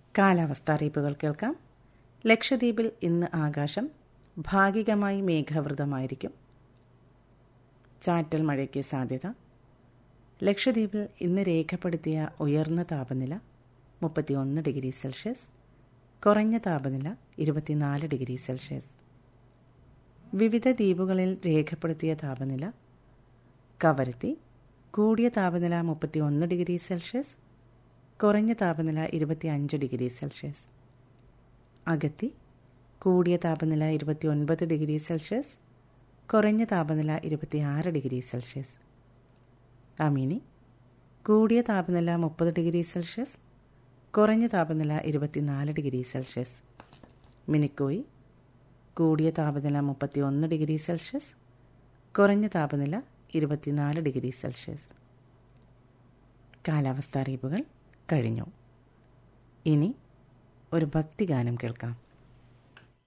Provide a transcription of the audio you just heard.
കാലാവസ്ഥാ അറിയിപ്പുകൾ കേൾക്കാം ലക്ഷദ്വീപിൽ ഇന്ന് ആകാശം ഭാഗികമായി മേഘാവൃതമായിരിക്കും ചാറ്റൽ മഴയ്ക്ക് സാധ്യത ലക്ഷദ്വീപിൽ ഇന്ന് രേഖപ്പെടുത്തിയ ഉയർന്ന താപനില മുപ്പത്തിയൊന്ന് ഡിഗ്രി സെൽഷ്യസ് കുറഞ്ഞ താപനില ഇരുപത്തിനാല് ഡിഗ്രി സെൽഷ്യസ് വിവിധ ദ്വീപുകളിൽ രേഖപ്പെടുത്തിയ താപനില കവരത്തി കൂടിയ താപനില മുപ്പത്തിയൊന്ന് ഡിഗ്രി സെൽഷ്യസ് കുറഞ്ഞ താപനില ഇരുപത്തിയഞ്ച് ഡിഗ്രി സെൽഷ്യസ് അഗത്തി കൂടിയ താപനില ഇരുപത്തിയൊൻപത് ഡിഗ്രി സെൽഷ്യസ് കുറഞ്ഞ താപനില ഇരുപത്തിയാറ് ഡിഗ്രി സെൽഷ്യസ് അമീനി കൂടിയ താപനില മുപ്പത് ഡിഗ്രി സെൽഷ്യസ് കുറഞ്ഞ താപനില ഇരുപത്തിനാല് ഡിഗ്രി സെൽഷ്യസ് മിനിക്കോയി കൂടിയ താപനില മുപ്പത്തിയൊന്ന് ഡിഗ്രി സെൽഷ്യസ് കുറഞ്ഞ താപനില ഇരുപത്തിനാല് ഡിഗ്രി സെൽഷ്യസ് കാലാവസ്ഥാ അറിയിപ്പുകൾ കഴിഞ്ഞു ഇനി ഒരു ഭക്തിഗാനം കേൾക്കാം